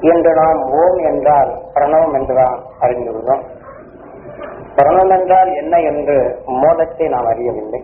இன்று நாம் ஓம் என்றால் பிரணவம் என்றுதான் அறிந்துள்ளோம் பிரணவம் என்றால் என்ன என்று மூலத்தை நாம் அறியவில்லை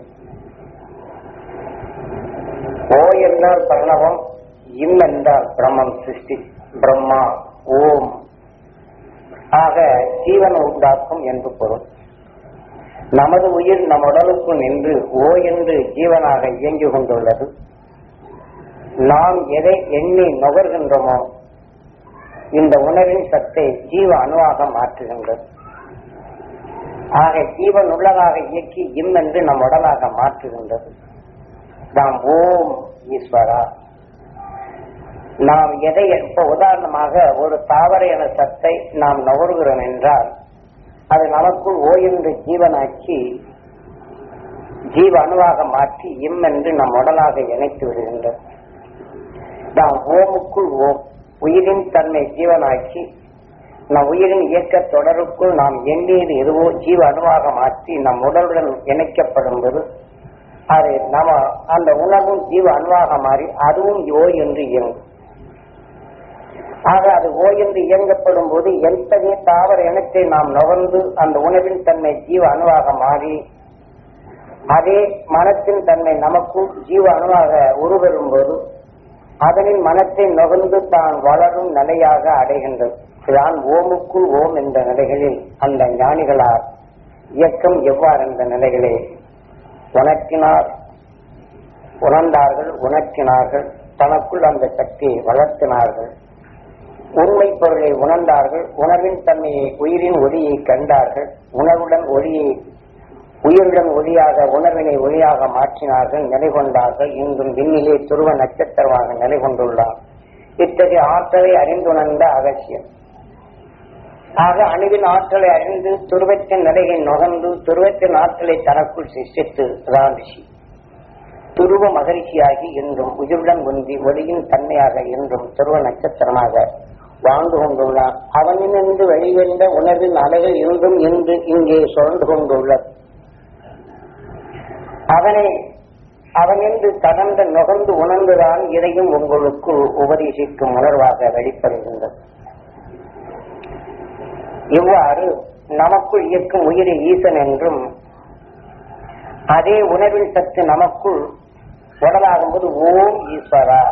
ஓ என்றால் பிரணவம் இம் என்றால் பிரம்மம் சிருஷ்டி பிரம்மா ஓம் ஆக ஜீவன் உண்டாக்கும் என்று பொருள் நமது உயிர் நம் உடலுக்குள் நின்று ஓ என்று ஜீவனாக இயங்கிக் கொண்டுள்ளது நாம் எதை எண்ணி நுகர்கின்றோமோ இந்த உணர்வின் சத்தை ஜீவ அணுவாக மாற்றுகின்றது ஆக ஜீவன் உள்ளதாக இயக்கி இம் என்று நம் உடலாக மாற்றுகின்றது நாம் ஓம் ஈஸ்வரா நாம் எதை இப்ப உதாரணமாக ஒரு தாவர என சத்தை நாம் நுகர்கிறோம் என்றால் அது நமக்குள் ஓ என்று ஜீவனாக்கி ஜீவ அணுவாக மாற்றி இம் என்று நம் உடலாக இணைத்து விடுகின்றது நாம் ஓமுக்குள் ஓம் உயிரின் தன்மை ஜீவனாக்கி நம் உயிரின் இயக்க தொடருக்குள் நாம் எண்ணியது எதுவோ ஜீவ அணுவாக மாற்றி நம் உடலுடன் இணைக்கப்படும் போது அது நம அந்த உணர்வும் ஜீவ அணுவாக மாறி அதுவும் ஓ என்று இயங்கும் ஆக அது ஓ என்று இயங்கப்படும் போது எத்தகைய தாவர இனத்தை நாம் நுகர்ந்து அந்த உணவின் தன்மை ஜீவ அணுவாக மாறி அதே மனத்தின் தன்மை நமக்கும் ஜீவ அணுவாக உருவெறும் போது அதனின் மனத்தை நுகர்ந்து தான் வளரும் நிலையாக அடைகின்றது தான் ஓமுக்குள் ஓம் என்ற நிலைகளில் அந்த ஞானிகளார் இயக்கம் எவ்வாறு என்ற நிலைகளை உணர்த்தினார் உணர்ந்தார்கள் உணர்த்தினார்கள் தனக்குள் அந்த சக்தியை வளர்த்தினார்கள் உண்மை பொருளை உணர்ந்தார்கள் உணர்வின் தன்மையை உயிரின் ஒளியை கண்டார்கள் உணர்வுடன் ஒளியை உயிருடன் ஒளியாக உணர்வினை ஒளியாக மாற்றினார்கள் நிலை கொண்டார்கள் இன்றும் விண்ணிலே துருவ நட்சத்திரமாக நிலை கொண்டுள்ளார் இத்தகைய ஆற்றலை அறிந்துணர்ந்த அகசியம் ஆக அணுவின் ஆற்றலை அறிந்து துருவத்தின் நிலையை நுகர்ந்து துருவத்தின் ஆற்றலை தனக்குள் சிஷ்டித்து ராண்டிஷி துருவ மகரிஷியாகி என்றும் உயிருடன் ஒன்றி ஒளியின் தன்மையாக என்றும் துருவ நட்சத்திரமாக வாழ்ந்து கொண்டுள்ளான் அவனிலிருந்து வெளிவந்த உணர்வின் அலைகள் இன்றும் இன்று இங்கே சுழந்து கொண்டுள்ளது அவனை அவனின்று கடந்த நுகர்ந்து உணர்ந்துதான் இதையும் உங்களுக்கு உபதேசிக்கும் உணர்வாக வெளிப்படுகின்றது இவ்வாறு நமக்குள் இயக்கும் உயிரை ஈசன் என்றும் அதே உணர்வின் சத்து நமக்குள் உடலாகும்போது ஓம் ஈஸ்வரா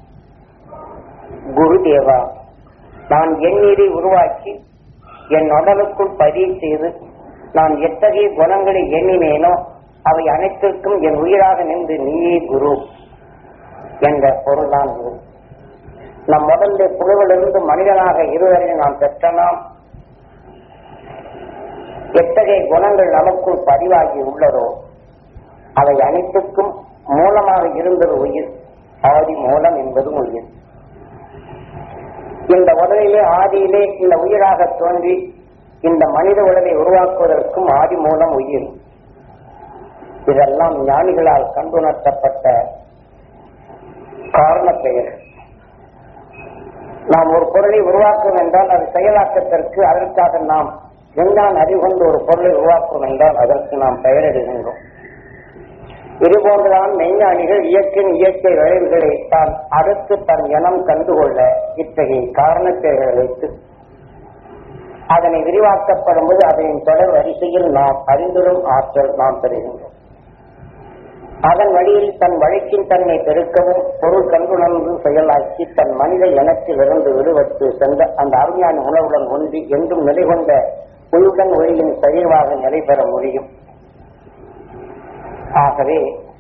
குருதேவா நான் எண்ணீரை உருவாக்கி என் உடலுக்குள் பதிவு செய்து நான் எத்தகைய குணங்களை எண்ணினேனோ அவை அனைத்திற்கும் என் உயிராக நின்று நீயே குரு என்ற பொருள்தான் இது நம் முதல்ல புழுவிலிருந்து மனிதனாக இருவரை நாம் பெற்ற நாம் எத்தகைய குணங்கள் நமக்குள் பதிவாகி உள்ளதோ அவை அனைத்துக்கும் மூலமாக இருந்தது உயிர் ஆதி மூலம் என்பதும் உயிர் இந்த உடலிலே ஆதியிலே இந்த உயிராக தோன்றி இந்த மனித உடலை உருவாக்குவதற்கும் ஆதி மூலம் உயிர் இதெல்லாம் ஞானிகளால் கண்டுணர்த்தப்பட்ட காரண பெயர் நாம் ஒரு பொருளை உருவாக்குவோம் என்றால் அது செயலாக்கத்திற்கு அதற்காக நாம் விஞ்ஞான அறிவுகொண்டு ஒரு பொருளை உருவாக்குவோம் என்றால் அதற்கு நாம் பெயரிடுகின்றோம் இதுபோன்றுதான் மெய்ஞானிகள் இயற்கையின் இயற்கை விளைவுகளை தான் அடுத்து தன் இனம் கண்டுகொள்ள இத்தகைய காரண பெயர்களை வைத்து அதனை விரிவாக்கப்படும் போது அதனின் தொடர் வரிசையில் நாம் அறிந்துடும் ஆற்றல் நாம் பெறுகின்றோம் அதன் வழியில் தன் வழக்கின் தன்னை பெருக்கவும் பொருள் கண்டுணர்ந்து செயலாக்கி தன் மனித இனத்திலிருந்து விடுபட்டு சென்ற அந்த அருஞான உணர்வுடன் ஒன்றி என்றும் நிலை கொண்ட உயிருடன் ஒளியின் சரிவாக நிலை பெற முடியும் ஆகவே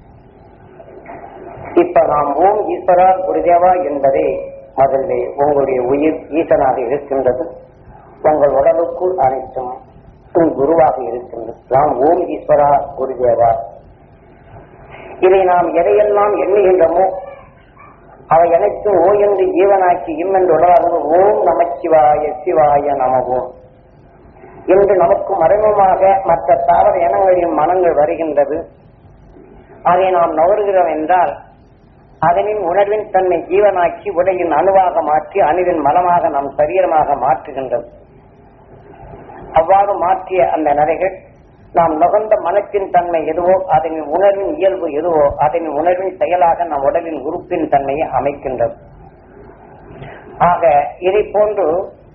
இப்ப நாம் ஓம் ஈஸ்வரா குருதேவா என்பதே முதல்ல உங்களுடைய உயிர் ஈசனாக இருக்கின்றது உங்கள் உடலுக்குள் அனைத்தும் உன் குருவாக இருக்கின்றது நாம் ஓம் ஈஸ்வரா குருதேவா இதை நாம் எதையெல்லாம் எண்ணுகின்றோமோ அவை அனைத்தும் ஓ என்று ஜீவனாக்கி இம் என்று உடலாக ஓம் நமச்சிவாய சிவாய நமவோம் என்று நமக்கு மறைமுகமாக மற்ற தாவர இனங்களின் மனங்கள் வருகின்றது அதை நாம் நுகர்கிறோம் என்றால் அதனின் உணர்வின் தன்னை ஜீவனாக்கி உடையின் அணுவாக மாற்றி அணுவின் மலமாக நம் சரீரமாக மாற்றுகின்றது அவ்வாறு மாற்றிய அந்த நிலைகள் நாம் நுகர்ந்த மனத்தின் தன்மை எதுவோ அதனின் உணர்வின் இயல்பு எதுவோ அதனின் உணர்வின் செயலாக நம் உடலின் உறுப்பின் தன்மையை அமைக்கின்றது ஆக இதை போன்று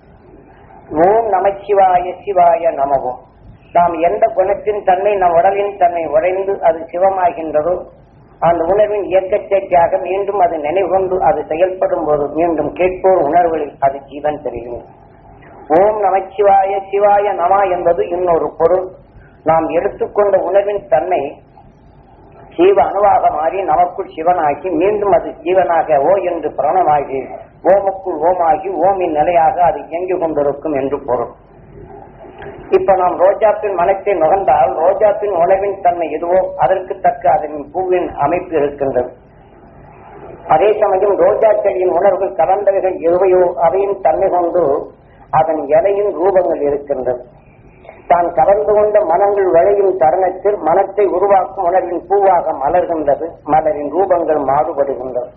ஓம் நமச்சிவாய சிவாய நமவும் நாம் எந்த குணத்தின் தன்மை நம் உடலின் தன்மை உடைந்து அது சிவமாகின்றதோ அந்த உணர்வின் இயக்கச்சேர்க்கையாக மீண்டும் அது நினைவுகொண்டு அது செயல்படும் போது மீண்டும் கேட்போர் உணர்வுகளில் அது ஜீவன் தெரியும் ஓம் நமச்சிவாய சிவாய நம என்பது இன்னொரு பொருள் நாம் எடுத்துக்கொண்ட உணர்வின் தன்மை ஜீவ அணுவாக மாறி நமக்குள் சிவனாகி மீண்டும் அது ஜீவனாக ஓ என்று பிரணமாகி ஓமுக்குள் ஓமாகி ஓமின் நிலையாக அது இயங்கிக் கொண்டிருக்கும் என்று பொருள் இப்ப நாம் ரோஜாப்பின் மனத்தை நுகர்ந்தால் ரோஜாப்பின் உணவின் தன்மை எதுவோ அதற்கு தக்க அதன் பூவின் அமைப்பு இருக்கின்றது அதே சமயம் ரோஜா செடியின் உணர்வுகள் கலந்தவைகள் எதுவையோ அவையின் தன்மை கொண்டு அதன் இலையின் ரூபங்கள் இருக்கின்றது தான் கலந்து கொண்ட மனங்கள் விளையும் தருணத்தில் மனத்தை உருவாக்கும் உணர்வின் பூவாக மலர்கின்றது மலரின் ரூபங்கள் மாறுபடுகின்றது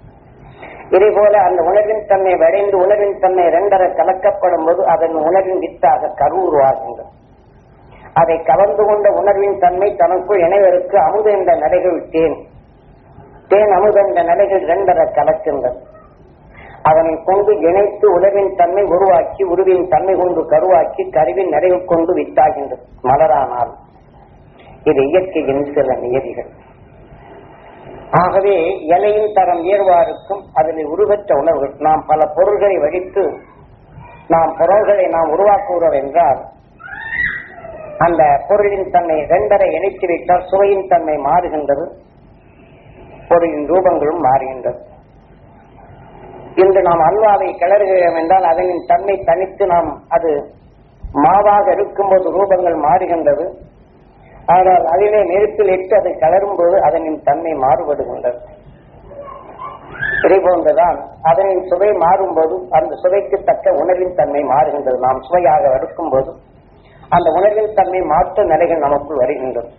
இதே போல அந்த உணர்வின் தன்மை விளைந்து உணர்வின் தன்மை இரண்டரை கலக்கப்படும் போது அதன் உணர்வின் வித்தாக கரு உருவாகின்றது அதை கலந்து கொண்ட உணர்வின் தன்மை தனக்குள் இணைவருக்கு அமுத என்ற நிலைகள் தேன் தேன் அமுத என்ற நிலைகள் இரண்டரை கலக்கின்றது அதனை கொண்டு இணைத்து உணர்வின் தன்மை உருவாக்கி உருவின் தன்மை கொண்டு கருவாக்கி கருவின் நிறைவு கொண்டு வித்தாகின்றது மலரானால் இது இயற்கையின் சில நியதிகள் ஆகவே இலையின் தரம் உயர்வாருக்கும் அதில் உருவற்ற உணர்வுகள் நாம் பல பொருள்களை வடித்து நாம் பொருள்களை நாம் உருவாக்குகிறோம் என்றால் அந்த பொருளின் தன்மை இரண்டரை இணைத்து விட்டால் சுவையின் தன்மை மாறுகின்றது பொருளின் ரூபங்களும் மாறுகின்றது இன்று நாம் அல்வாவை கிளறுகிறோம் என்றால் அதனின் தன்மை தனித்து நாம் அது மாவாக இருக்கும்போது ரூபங்கள் மாறுகின்றது ஆனால் அதிலே நெருப்பில் இட்டு அதை கலரும் போது அதனின் தன்மை மாறுபடுகின்றது இதே போன்றுதான் அதனின் சுவை மாறும்போது அந்த சுவைக்கு தக்க உணர்வின் தன்மை மாறுகின்றது நாம் சுவையாக எடுக்கும் போது அந்த உணர்வின் தன்மை மாற்ற நிலைகள் நமக்குள் வருகின்றது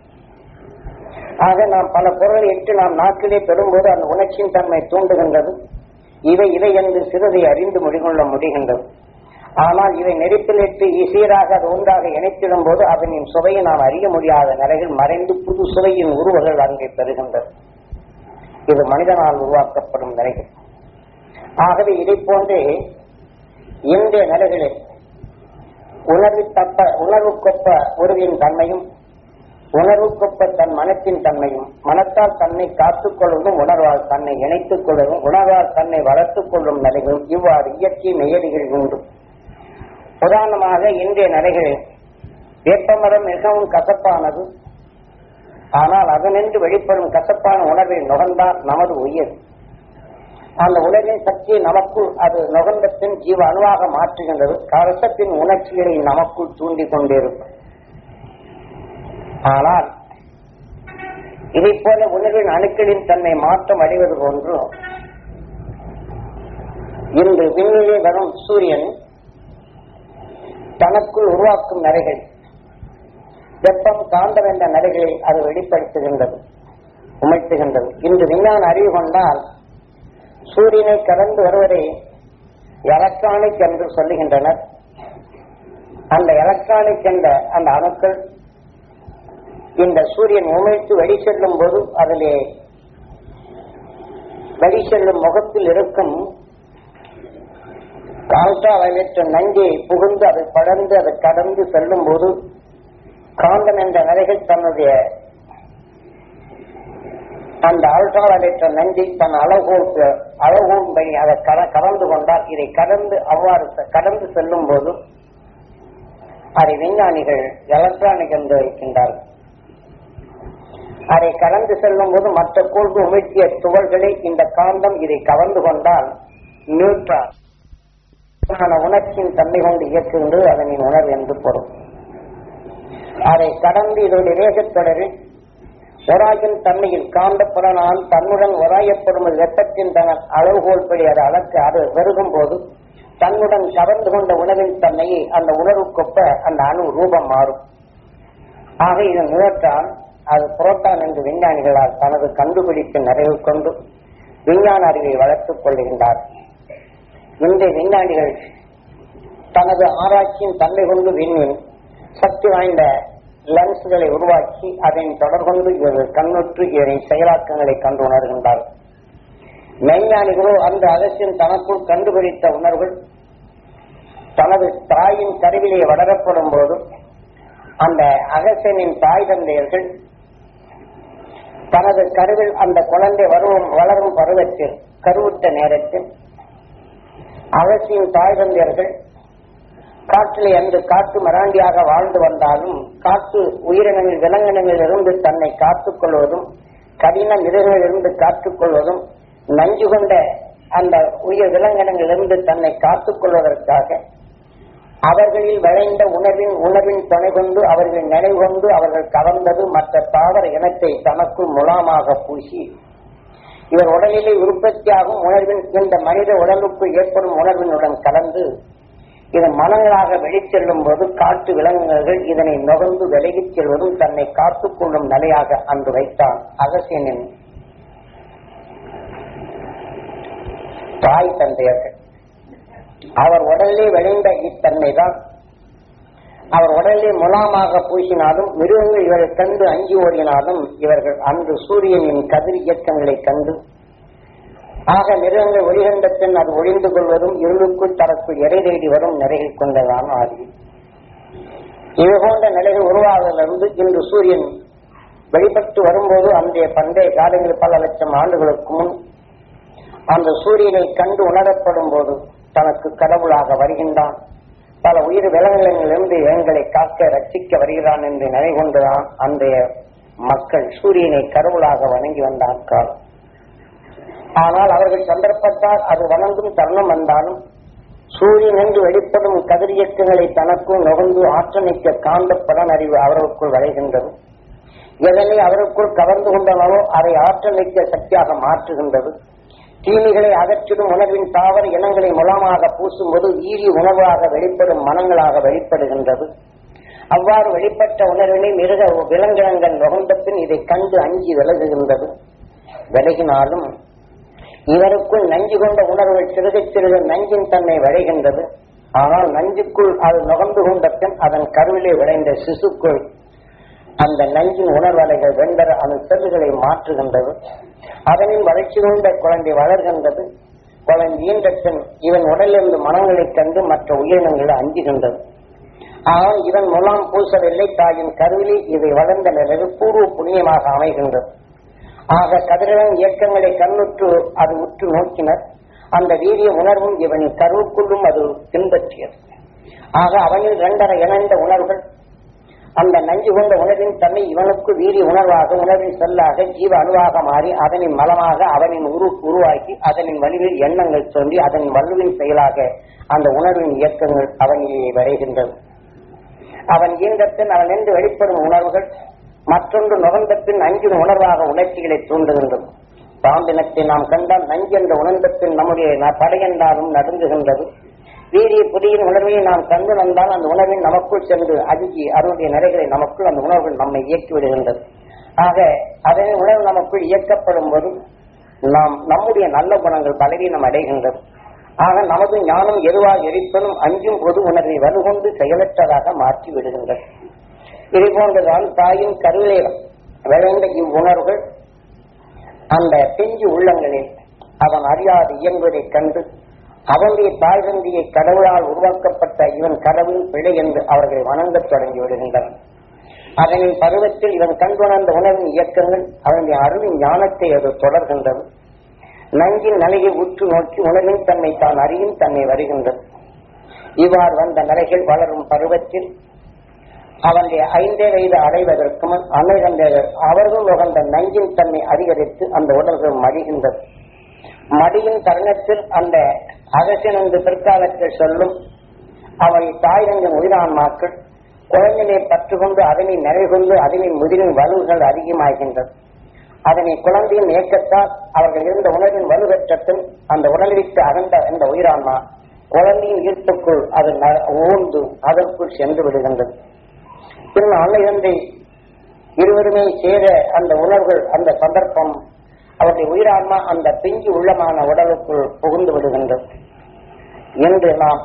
ஆக நாம் பல பொருளை இட்டு நாம் நாட்டிலே பெறும்போது அந்த உணர்ச்சியின் தன்மை தூண்டுகின்றது இவை இவை என்று சிறிதை அறிந்து முடிகொள்ள முடிகின்றது ஆனால் இதை நெருப்பிலிட்டு சீராக அது ஒன்றாக இணைத்திடும் போது அதனின் சுவையை நாம் அறிய முடியாத நிலையில் மறைந்து புது சுவையின் உருவங்கள் அங்கே பெறுகின்றது இது மனிதனால் உருவாக்கப்படும் நிலைகள் ஆகவே இதை போன்றே இன்றைய நிலைகளில் உணர்வு தப்ப உணர்வுக்கொப்ப உருவின் தன்மையும் உணர்வுக்கொப்ப தன் மனத்தின் தன்மையும் மனத்தால் தன்னை காத்துக் கொள்வதும் உணர்வால் தன்னை இணைத்துக் கொள்வதும் உணர்வால் தன்னை வளர்த்துக் கொள்ளும் நிலைகளும் இவ்வாறு இயற்கை நியதிகள் உண்டு உதாரணமாக இன்றைய நிலைகளில் வேப்பமரம் மிகவும் கசப்பானது ஆனால் அதனின்று வெளிப்படும் கசப்பான உணர்வை நுகர்ந்தால் நமது உயிர் அந்த உணர்வின் சக்தியை நமக்குள் அது நுகர்ந்த பின் ஜீவ அணுவாக மாற்றுகின்றது கரசத்தின் உணர்ச்சிகளை நமக்குள் தூண்டிக் கொண்டிருக்கும் ஆனால் இதை போல உணர்வின் அணுக்களின் தன்மை மாற்றம் அடைவது போன்று இன்று விண்ணிலே வரும் சூரியன் தனக்குள் உருவாக்கும் நிறைகள் வெப்பம் காந்தம் என்ற நிலைகளை அது வெளிப்படுத்துகின்றது உமைத்துகின்றது இன்று விஞ்ஞான அறிவு கொண்டால் சூரியனை கடந்து வருவதை எலக்ட்ரானிக் என்று சொல்லுகின்றனர் அந்த எலக்ட்ரானிக் என்ற அந்த அணுக்கள் இந்த சூரியன் உமிழ்த்து வெளி செல்லும் போது அதிலே வெளி செல்லும் முகத்தில் இருக்கும் கால்டா வயலற்ற நஞ்சை புகுந்து அதை படர்ந்து அதை கடந்து செல்லும் போது காந்தம் என்ற நிலைகள் தன்னுடைய அந்த அல்ட்ரா வயலற்ற நஞ்சை தன் அளவோல் அளவோன்படி அதை கல- கலந்து கொண்டால் இதை கடந்து அவ்வாறு செ- கடந்து செல்லும் போது அதை விஞ்ஞானிகள் எலக்ட்ரானிக் என்று வைக்கின்றார்கள் அதை கடந்து செல்லும் போது மற்ற கோள்கள் உமிழ்த்திய துகள்களை இந்த காந்தம் இதை கவர்ந்து கொண்டால் நியூட்ரான் உணர்ச்சியின் தன்மை கொண்டு இயக்குகின்றது அதனின் உணர்வு என்று பொருள் அதை கடந்து இதனுடைய வேகத்தொடரில் ஒராயின் தன்மையில் காந்த புலனால் தன்னுடன் ஒராயப்படும் வெப்பத்தின் தன அளவுகோல் படி அது அளக்க அது பெருகும் போது தன்னுடன் கவர்ந்து கொண்ட உணவின் தன்மையை அந்த உணர்வுக்கொப்ப அந்த அணு ரூபம் மாறும் ஆக இது நியூட்ரான் அது புரோட்டான் என்று விஞ்ஞானிகளால் தனது கண்டுபிடிப்பின் நிறைவு கொண்டு விஞ்ஞான அறிவை வளர்த்துக் கொள்கின்றார் இன்றைய விஞ்ஞானிகள் தனது ஆராய்ச்சியின் தன்மை கொண்டு விண்ணின் சக்தி வாய்ந்த லென்ஸ்களை உருவாக்கி அதன் தொடர்கொண்டு இவர்கள் கண்ணுற்று இதனை செயலாக்கங்களை கண்டு உணர்கின்றார் மெய்ஞானிகளோ அந்த அகசியன் தனக்குள் கண்டுபிடித்த உணர்வுகள் தனது தாயின் கருவிலே வளரப்படும் போது அந்த அகசனின் தாய் தந்தையர்கள் தனது கருவில் அந்த குழந்தை வரும் வளரும் பருவத்தில் கருவுற்ற நேரத்தில் அகசியின் தாய் தந்தையர்கள் காட்டிலே அன்று காட்டு மராண்டியாக வாழ்ந்து வந்தாலும் காட்டு உயிரினங்கள் விலங்கினங்களில் இருந்து தன்னை காத்துக் கொள்வதும் கடின மிருகங்களில் இருந்து காத்துக் கொள்வதும் நஞ்சு கொண்ட அந்த உயிர் விலங்கினங்களிலிருந்து தன்னை காத்துக் கொள்வதற்காக அவர்களில் விளைந்த உணவின் உணவின் துணை கொண்டு அவர்கள் நினைவு கொண்டு அவர்கள் கவர்ந்தது மற்ற தாவர இனத்தை தனக்குள் முலாமாக பூசி இவர் உடலிலே உற்பத்தியாகும் உணர்வின் இந்த மனித உடலுக்குள் ஏற்படும் உணர்வினுடன் கலந்து இது மனங்களாக வெளிச்செல்லும் போது காட்டு விலங்குகள் இதனை நுகர்ந்து விலகிச் செல்வதும் தன்னை காத்துக் கொள்ளும் நிலையாக அன்று வைத்தான் அகசியனின் தாய் தந்தையர்கள் அவர் உடலிலே விளைந்த இத்தன்மை தான் அவர் உடலிலே முலாமாக பூசினாலும் மிருகங்கள் இவரை கண்டு அஞ்சி ஓடினாலும் இவர்கள் அன்று சூரியனின் கதிர் இயக்கங்களை கண்டு ஆக மிருகங்கள் ஒளிகண்ட பின் அது ஒளிந்து கொள்வதும் இருளுக்குள் தனக்குள் எடை தேடி வரும் நிலைகள் கொண்டதான் ஆதி இது போன்ற நிலைகள் உருவாவதிலிருந்து இன்று சூரியன் வெளிப்பட்டு வரும்போது அந்த பண்டைய காலங்களில் பல லட்சம் ஆண்டுகளுக்கு முன் அந்த சூரியனை கண்டு உணரப்படும் போது தனக்கு கடவுளாக வருகின்றான் பல உயிர் விலங்குகளிலிருந்து எங்களை காக்க ரட்சிக்க வருகிறான் என்று நினை கொண்டுதான் அன்றைய மக்கள் சூரியனை கடவுளாக வணங்கி வந்தார் காலம் ஆனால் அவர்கள் சந்தர்ப்பத்தால் அது வணங்கும் தருணம் வந்தாலும் சூரியன் என்று வெளிப்படும் கதிரியக்கங்களை தனக்குள் நுகர்ந்து ஆற்றமிக்க காந்த பலன் அறிவு அவர்களுக்குள் வளைகின்றது எதனை அவருக்குள் கவர்ந்து கொண்டனவோ அதை ஆற்றமிக்க சக்தியாக மாற்றுகின்றது தீமைகளை அகற்றிடும் உணர்வின் தாவர இனங்களை முலமாக பூசும்போது ஈரி உணவாக வெளிப்படும் மனங்களாக வெளிப்படுகின்றது அவ்வாறு வெளிப்பட்ட உணர்வினை மிருக விலங்கினங்கள் நுகர்ந்த பின் இதை கண்டு அஞ்சி விலகுகின்றது விலகினாலும் இவருக்குள் நஞ்சு கொண்ட உணர்வுகள் சிறுக சிறுக நஞ்சின் தன்மை விளைகின்றது ஆனால் நஞ்சுக்குள் அது நுகர்ந்து கொண்ட பின் அதன் கருவிலே விளைந்த சிசுக்குள் அந்த நஞ்சின் உணர்வலைகள் வெண்டர அந்த செல்லுகளை மாற்றுகின்றது அதனின் வளர்ச்சி கொண்ட குழந்தை வளர்கின்றது குழந்தை ஈன்ற பின் இவன் உடலிருந்து மனங்களைக் கண்டு மற்ற உயிரினங்களை அஞ்சுகின்றது ஆனால் இவன் முலாம் பூசவில்லை தாயின் கருவிலே இதை வளர்ந்த நிலையில் பூர்வ புண்ணியமாக அமைகின்றது ஆக கதிரவன் இயக்கங்களை கண்ணுற்று அது உற்று நோக்கினர் அந்த வீரிய உணர்வும் இவனின் கருவுக்குள்ளும் அது பின்பற்றியது ஆக அவனில் இரண்டரை இணைந்த உணர்வுகள் அந்த நஞ்சு கொண்ட உணர்வின் தன்மை இவனுக்கு வீரிய உணர்வாக உணர்வின் செல்லாக ஜீவ அணுவாக மாறி அதனின் மலமாக அவனின் உரு உருவாக்கி அதனின் வலிவில் எண்ணங்கள் தோன்றி அதன் வலுவின் செயலாக அந்த உணர்வின் இயக்கங்கள் அவனிலே வரைகின்றது அவன் இயங்கத்தின் அவன் என்று வெளிப்படும் உணர்வுகள் மற்றொன்று நுகர்ந்த பின் நஞ்சின் உணர்வாக உணர்ச்சிகளை தூண்டுகின்றது பாம்பினத்தை நாம் கண்டால் நஞ்சு என்ற உணர்ந்த பின் நம்முடைய ந- படையென்றாலும் நடுங்குகின்றது வீரிய புதியின் உணர்வை நாம் கண்டு வந்தால் அந்த உணர்வின் நமக்குள் சென்று அஞ்சி அதனுடைய நிலைகளை நமக்குள் அந்த உணர்வுகள் நம்மை இயக்கி விடுகின்றது ஆக அதன் உணர்வு நமக்குள் இயக்கப்படும் போது நாம் நம்முடைய நல்ல குணங்கள் பலவீனம் அடைகின்றது ஆக நமது ஞானம் எதுவாக எரிப்பனும் அஞ்சும் பொது உணர்வை வலுகொண்டு செயலற்றதாக மாற்றி விடுகின்றது இது போன்றுதான் தாயின் கருவிலே விளைந்த இவ்வுணர்வுகள் அந்த பிஞ்சு உள்ளங்களில் அவன் அறியாது இயங்குவதைக் கண்டு அவனுடைய தாய் தந்தையை கடவுளால் உருவாக்கப்பட்ட இவன் கடவுள் பிழை என்று அவர்களை வணங்கத் தொடங்கி விடுகின்றனர் அதனின் பருவத்தில் இவன் கண்டுணர்ந்த உணர்வின் இயக்கங்கள் அவனுடைய அருளின் ஞானத்தை அது தொடர்கின்றது நஞ்சின் நிலையை உற்று நோக்கி உணர்வின் தன்னை தான் அறியும் தன்னை வருகின்றது இவ்வாறு வந்த நிலைகள் வளரும் பருவத்தில் அவனுடைய ஐந்தே வயது அடைவதற்கு முன் அனைவந்த அவர்கள் உகந்த நஞ்சின் தன்மை அதிகரித்து அந்த உடல்கள் மடிகின்றது மடியின் தருணத்தில் அந்த அகசியன் என்று பிற்காலத்தில் சொல்லும் அவள் தாய்ரங்கம் உயிரான்மாக்கள் குழந்தையை பற்று கொண்டு அதனை நிறைகொண்டு அதனின் முதிரின் வலுவுகள் அதிகமாகின்றது அதனை குழந்தையின் இயக்கத்தால் அவர்கள் இருந்த உணர்வின் வலுவற்றத்தில் அந்த உடலிற்கு அகன்ற அந்த உயிரான்மா குழந்தையின் ஈர்ப்புக்குள் அது ந- ஊர்ந்து அதற்குள் சென்று விடுகின்றது பின் அன்னை தந்தை இருவருமே சேர அந்த உணர்வுகள் அந்த சந்தர்ப்பம் அவருடைய உயிரான்மா அந்த பிஞ்சு உள்ளமான உடலுக்குள் புகுந்து விடுகின்றது என்று நாம்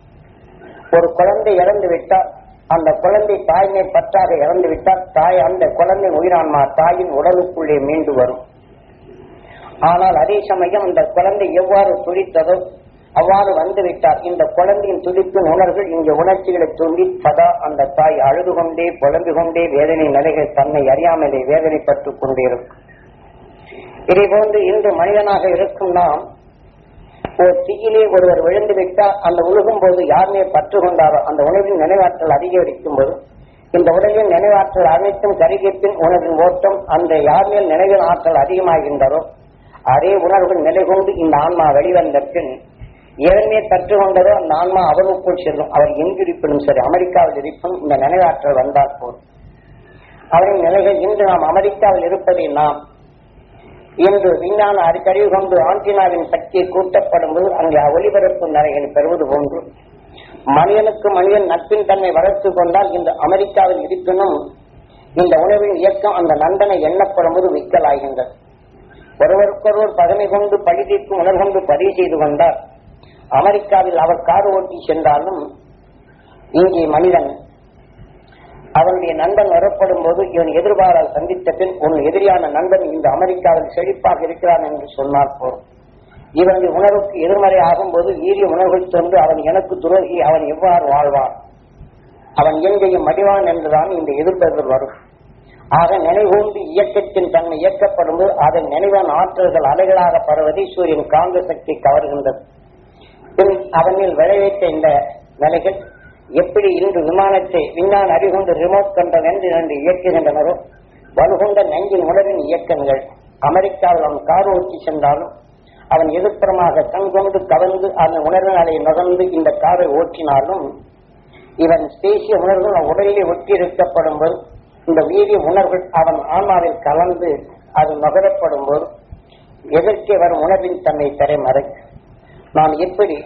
ஒரு குழந்தை இறந்து விட்டால் அந்த குழந்தை தாய்மை பற்றாக இறந்து விட்டால் தாய் அந்த குழந்தையின் உயிரான்மா தாயின் உடலுக்குள்ளே மீண்டு வரும் ஆனால் அதே சமயம் இந்த குழந்தை எவ்வாறு துடித்ததோ அவ்வாறு வந்துவிட்டார் இந்த குழந்தையின் துடிப்பின் உணர்வுகள் இங்கே உணர்ச்சிகளை தூண்டி சதா அந்த தாய் அழுது கொண்டே புலம்பு கொண்டே வேதனை நிலைகள் தன்னை அறியாமலே வேதனைப்பட்டுக் கொண்டே இருக்கும் இதே போன்று இன்று மனிதனாக இருக்கும் நாம் ஒரு தீயிலே ஒருவர் விழுந்து விட்டால் அந்த உழுகும் போது யார் மேல் பற்று கொண்டாரோ அந்த உணவின் நினைவாற்றல் அதிகரிக்கும் போது இந்த உடலின் நினைவாற்றல் அனைத்தும் கருகிப்பின் உணவின் ஓட்டம் அந்த யார் மேல் நினைவின் ஆற்றல் அதிகமாகின்றதோ அதே உணர்வுகள் நிலை கொண்டு இந்த ஆன்மா வெளிவந்த பின் எவனே பற்று கொண்டதோ அந்த ஆன்மா அவருக்குள் செல்லும் அவர் எங்கிருப்பினும் சரி அமெரிக்காவில் இருப்பினும் இந்த நினைவாற்றல் வந்தால் போதும் அவரின் நிலைகள் இன்று நாம் அமெரிக்காவில் இருப்பதை நாம் இன்று விஞ்ஞான அறிக்கறிவு கொண்டு ஆண்டினாவின் சக்தியை கூட்டப்படும் போது அங்கே ஒளிபரப்பு நிலைகளை பெறுவது போன்று மனிதனுக்கு மனிதன் நட்பின் தன்மை வளர்த்துக் கொண்டால் இந்த அமெரிக்காவில் இருப்பினும் இந்த உணவின் இயக்கம் அந்த நந்தனை எண்ணப்படும் போது விக்கலாகின்றது ஒருவருக்கொருவர் பதமை கொண்டு பழிதீர்க்கும் உணர்வு கொண்டு பதிவு செய்து கொண்டால் அமெரிக்காவில் அவர் கார் ஓட்டி சென்றாலும் இங்கே மனிதன் அவனுடைய நண்பன் வரப்படும் போது இவன் எதிர்பாரால் சந்தித்த பின் உன் எதிரியான நண்பன் இந்த அமெரிக்காவில் செழிப்பாக இருக்கிறான் என்று சொன்னால் போதும் இவனுடைய உணர்வுக்கு எதிர்மறை ஆகும்போது வீரிய உணர்வுகள் சென்று அவன் எனக்கு துரோகி அவன் எவ்வாறு வாழ்வான் அவன் எங்கேயும் மடிவான் என்றுதான் இந்த எதிர்ப்பதில் வரும் ஆக நினைவூந்து இயக்கத்தின் தன்மை இயக்கப்படும் போது அதன் நினைவான ஆற்றல்கள் அலைகளாக பரவதை சூரியன் காந்த சக்தி கவர்கின்றது பின் அவனில் விளைவித்த இந்த நிலைகள் எப்படி இன்று விமானத்தை விஞ்ஞான அறிகொண்டு ரிமோட் கண்ட்ரோல் என்று இரண்டு இயக்குகின்றனரோ வலுகொண்ட நெஞ்சின் உணர்வின் இயக்கங்கள் அமெரிக்காவில் அவன் கார் ஓட்டி சென்றாலும் அவன் எதிர்ப்புறமாக கண் கொண்டு கவர்ந்து அதன் உணர்வினாலே நுகர்ந்து இந்த காரை ஓட்டினாலும் இவன் பேசிய உணர்வுகள் அவன் உடலிலே ஒட்டி இருக்கப்படும் போது இந்த வீரிய உணர்வுகள் அவன் ஆன்மாவில் கலந்து அது நுகரப்படும் போது எதற்கே வரும் உணர்வின் தன்மை திரைமறை நாம் எப்படி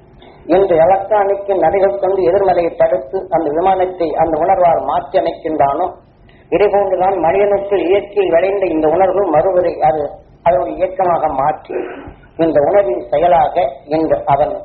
இன்று எலக்ட்ரானிக்கு நடிகள் கொண்டு எதிர்மறையை தடுத்து அந்த விமானத்தை அந்த உணர்வால் மாற்றி அமைக்கின்றானோ இதேபோன்றுதான் மனிதனுக்கு இயற்கையில் விளைந்த இந்த உணர்வு மறுவரை அது அதனுடைய இயக்கமாக மாற்றி இந்த உணர்வின் செயலாக இன்று அவன்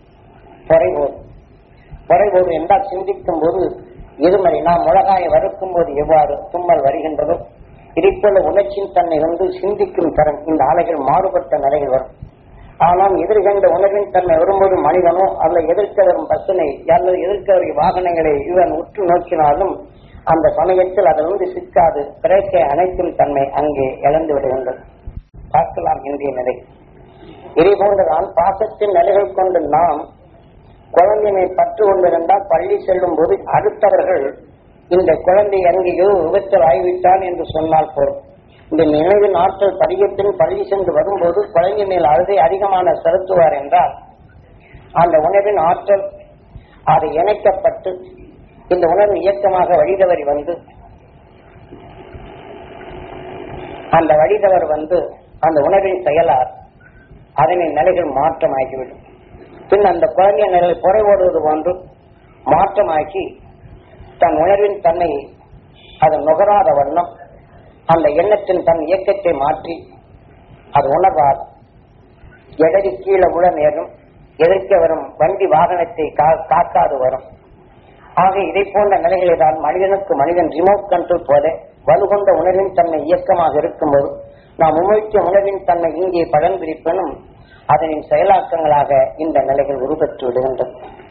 பொறைபோது பொறைபோது என்றால் சிந்திக்கும் போது எதிர்மறை நாம் மிளகாயை வறுக்கும் போது எவ்வாறு தும்மல் வருகின்றதோ இதைப்போல உணர்ச்சியின் தன்னை வந்து சிந்திக்கும் தரம் இந்த ஆலைகள் மாறுபட்ட நிலையில் வரும் ஆனால் எதிர்கண்ட உணர்வின் தன்மை வரும்போது மனிதனோ அல்ல எதிர்க்க வரும் பஸ்ஸினை அல்லது எதிர்க்க வரும் வாகனங்களை இவன் உற்று நோக்கினாலும் அந்த சமயத்தில் அது வந்து சிக்காது பிரேக்கை அனைத்தும் தன்மை அங்கே இழந்து விடுகின்றது பார்க்கலாம் இன்றைய நிலை இதே போன்றுதான் பாசத்தின் நிலைகள் கொண்டு நாம் குழந்தையை பற்று கொண்டிருந்தால் பள்ளி செல்லும் போது அடுத்தவர்கள் இந்த குழந்தை எங்கேயோ விபத்தில் ஆகிவிட்டான் என்று சொன்னால் போதும் இந்த நினைவின் ஆற்றல் பதிகத்தின் பள்ளி சென்று வரும்போது குழந்தை மேல் அழுதை அதிகமான செலுத்துவார் என்றால் அந்த உணர்வின் ஆற்றல் அது இணைக்கப்பட்டு இந்த உணர்வு இயக்கமாக வழிதவறி வந்து அந்த வழிதவர் வந்து அந்த உணர்வின் செயலார் அதனின் நிலைகள் மாற்றமாகிவிடும் பின் அந்த குழந்தைய நிலை புறை ஓடுவது போன்று மாற்றமாக்கி தன் உணர்வின் தன்னை அது நுகராத வண்ணம் அந்த எண்ணத்தின் தன் இயக்கத்தை மாற்றி அது உணர்வார் எடறி கீழே உள்ள நேரும் எதிர்க்க வரும் வண்டி வாகனத்தை கா- காக்காது வரும் ஆக இதை போன்ற நிலைகளை தான் மனிதனுக்கு மனிதன் ரிமோட் கண்ட்ரோல் போல வலுகொண்ட உணர்வின் தன்மை இயக்கமாக இருக்கும்போது நாம் உமிழ்ச்சிய உணர்வின் தன்மை இங்கே பலன் பிரிப்பனும் அதனின் செயலாக்கங்களாக இந்த நிலைகள் உருப்பெற்று விடுகின்றது